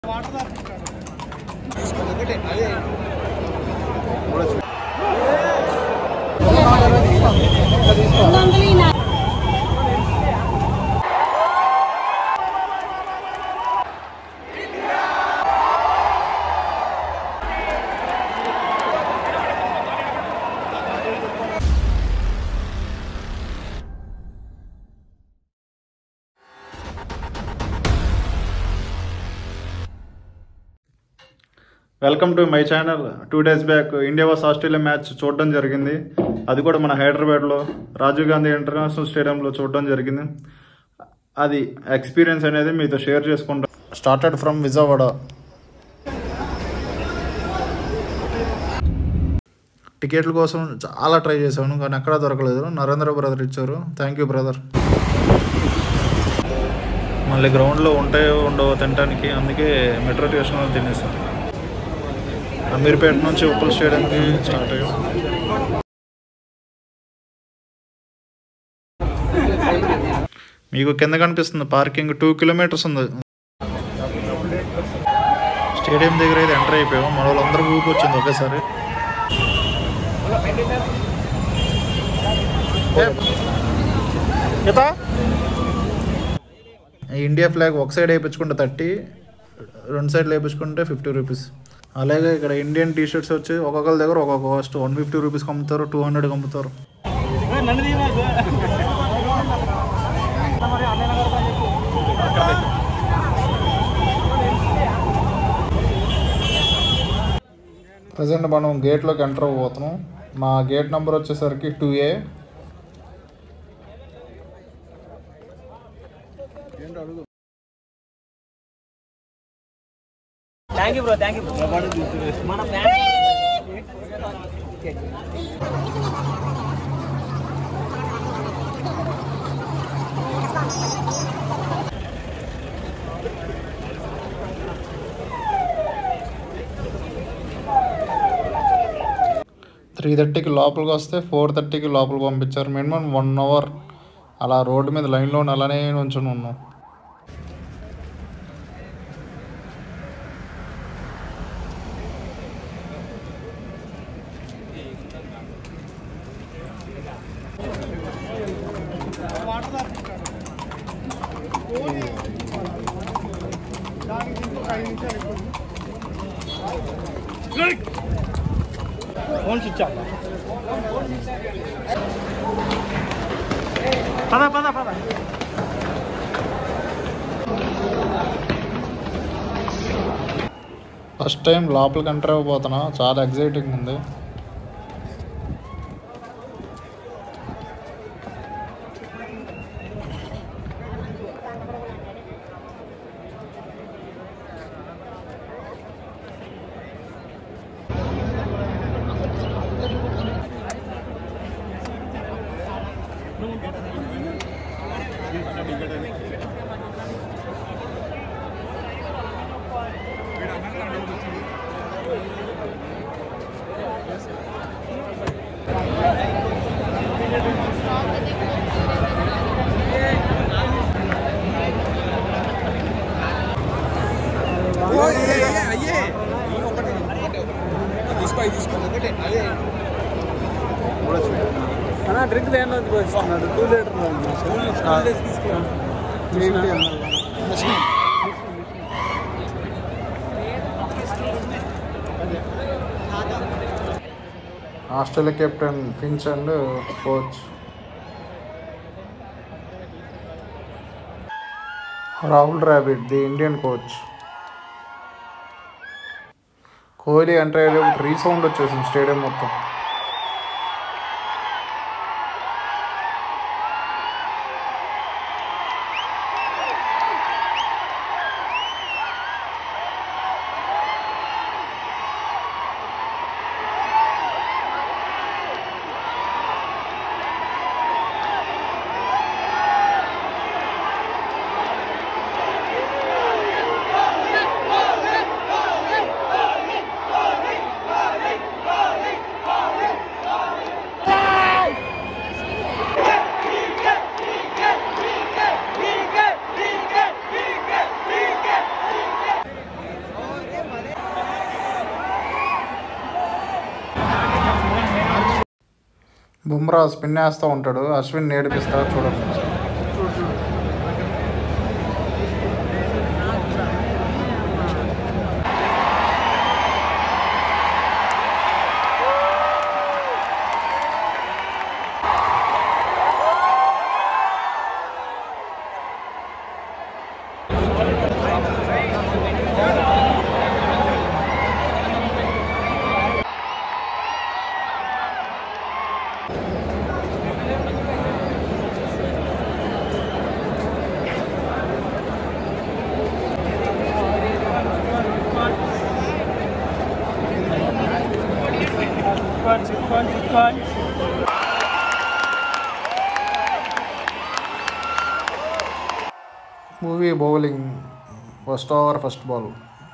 welcome to my channel two days back India versus Australia match చూడడం జరిగింది అది కూడా మన హైదరాబాద్లో రాజీవ్ గాంధీ ఇంటర్నేషనల్ స్టేడియంలో చూడడం జరిగింది అది ఎక్స్పీరియన్స్ అనేది మీతో షేర్ చేసుకుంటాం స్టార్టెడ్ ఫ్రమ్ విజయవాడ టికెట్ల కోసం చాలా ట్రై చేశాను కానీ ఎక్కడా దొరకలేదు నరేంద్ర బ్రదర్ ఇచ్చారు థ్యాంక్ యూ బ్రదర్ మళ్ళీ గ్రౌండ్లో ఉంటాయో ఉండవో తినడానికి అందుకే మెట్రో స్టేషన్లో తినేసాను అమీర్పేట నుంచి ఉప్పల్ స్టేడియంకి స్టార్ట్ అయ్యాం మీకు కింద కనిపిస్తుంది పార్కింగ్ టూ కిలోమీటర్స్ ఉంది స్టేడియం దగ్గర అయితే ఎంటర్ అయిపోయాం మన వాళ్ళందరూ ఊపి వచ్చింది ఒకేసారి ఇండియా ఫ్లాగ్ ఒక సైడ్ వేయించుకుంటే థర్టీ రెండు సైడ్లు వేయించుకుంటే ఫిఫ్టీ రూపీస్ అలాగే ఇక్కడ ఇండియన్ టీ షర్ట్స్ వచ్చి ఒక్కొక్కరి దగ్గర ఒక్కొక్క కాస్ట్ వన్ ఫిఫ్టీ రూపీస్కి అమ్ముతారు టూ హండ్రెడ్కి అమ్ముతారు ప్రజెంట్ మనం గేట్లోకి ఎంటర్ అవ్వబోతున్నాం మా గేట్ నెంబర్ వచ్చేసరికి two A thank you bro thank you మన త్రీ థర్టీకి లోపలికి వస్తే ఫోర్ థర్టీకి లోపలికి పంపించారు మినిమం వన్ అవర్ అలా రోడ్డు మీద లైన్లో అలానే నుంచుని ఉన్నాం ఫోన్ స్విచ్ ఆఫ్ పద పద పద ఫస్ట్ టైం లోపలికి ఎంటర్ అయిపోతున్నా చాలా ఎగ్జైటింగ్ ఉంది అన్న డ్రింక్ దేని ఇస్తున్నాడు two litre Australia captain Finch and coach Rahul Dravid the Indian coach Kohli enter అయ్యేటప్పుడు రీసౌండ్ వచ్చేసింది స్టేడియం మొత్తం బుమ్రా స్పిన్ వేస్తూ ఉంటాడు అశ్విన్ నేర్పిస్తా చూడండి చూడు చూడు movie bowling first over first ball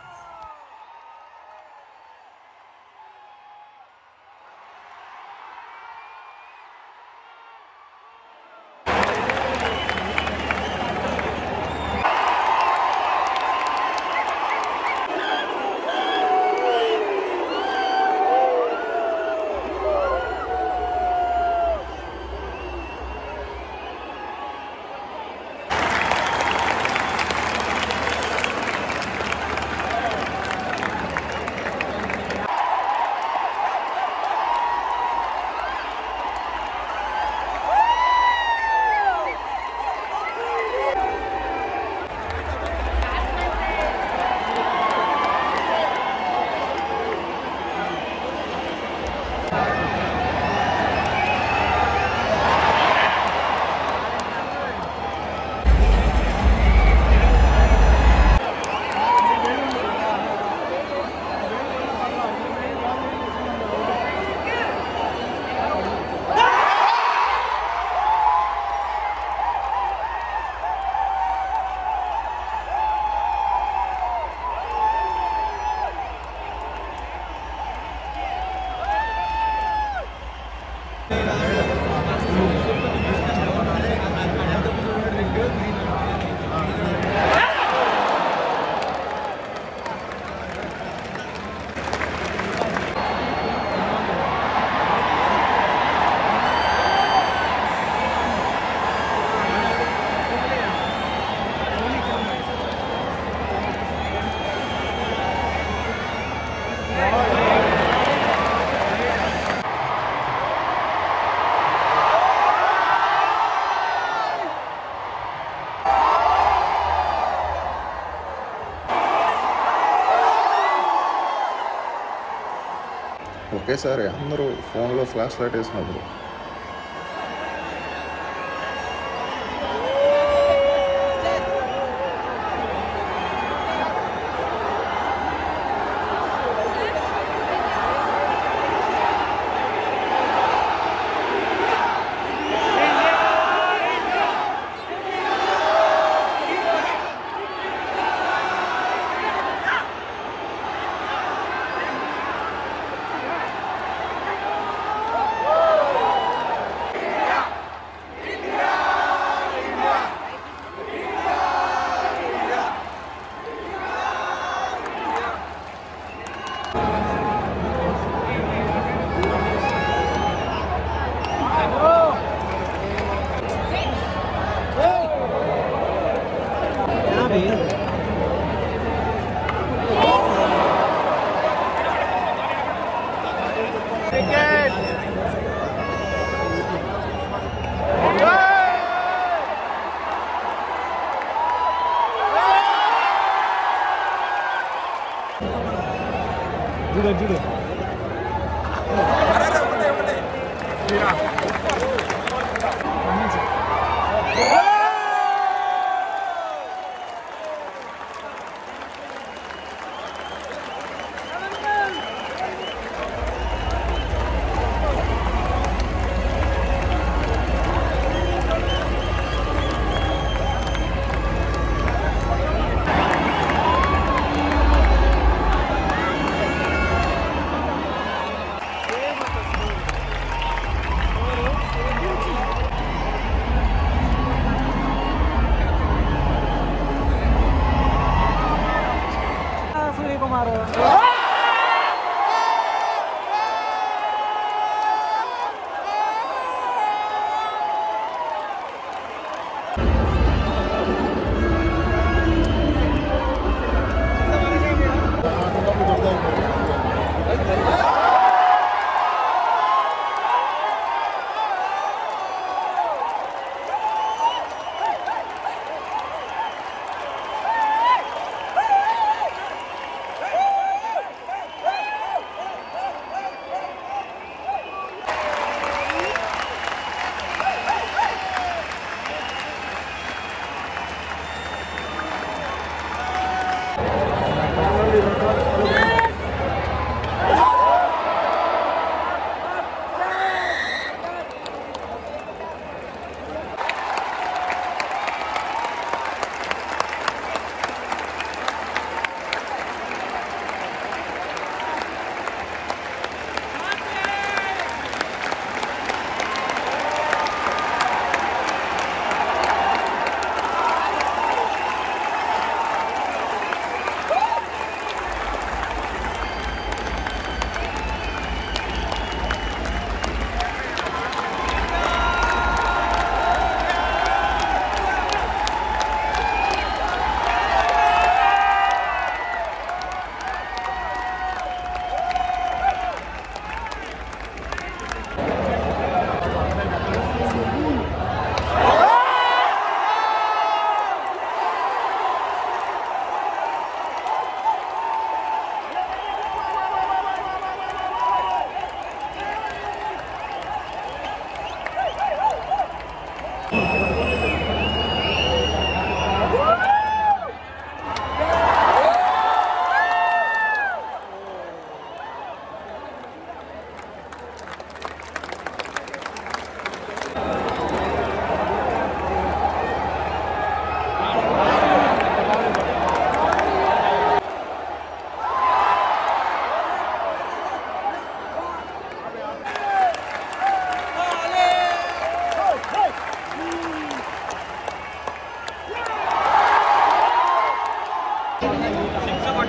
ఒకేసారి అందరూ ఫోన్లో ఫ్లాష్ లైట్ వేసినప్పుడు సూర్యకుమార్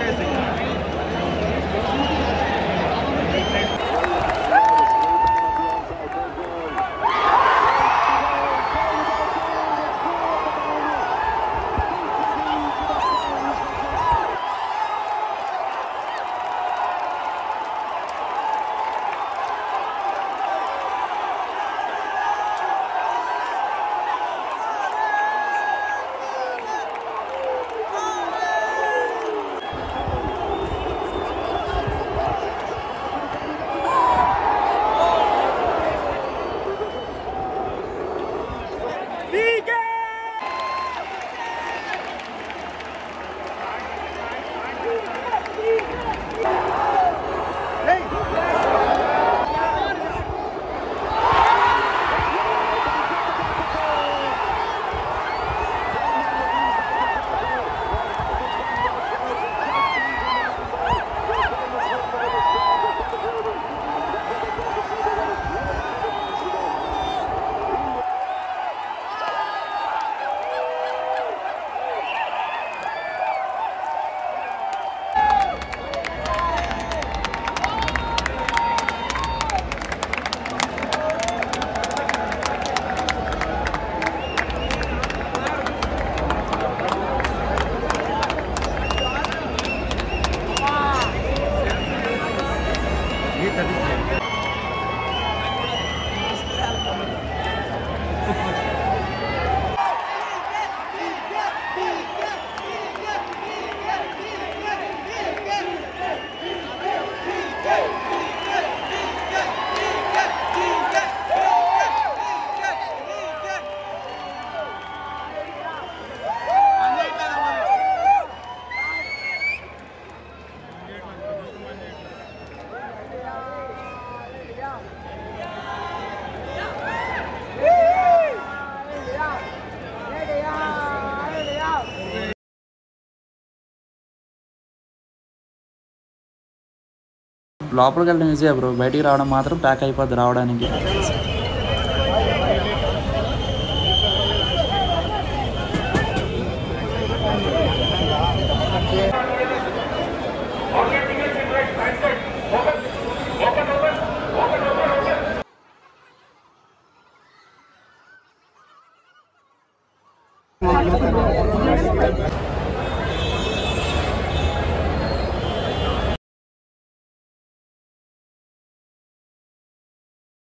లోపలికి వెళ్ళడం ఈజీ బ్రో బయటికి రావడం మాత్రం ప్యాక్ అయిపోద్ది రావడానికి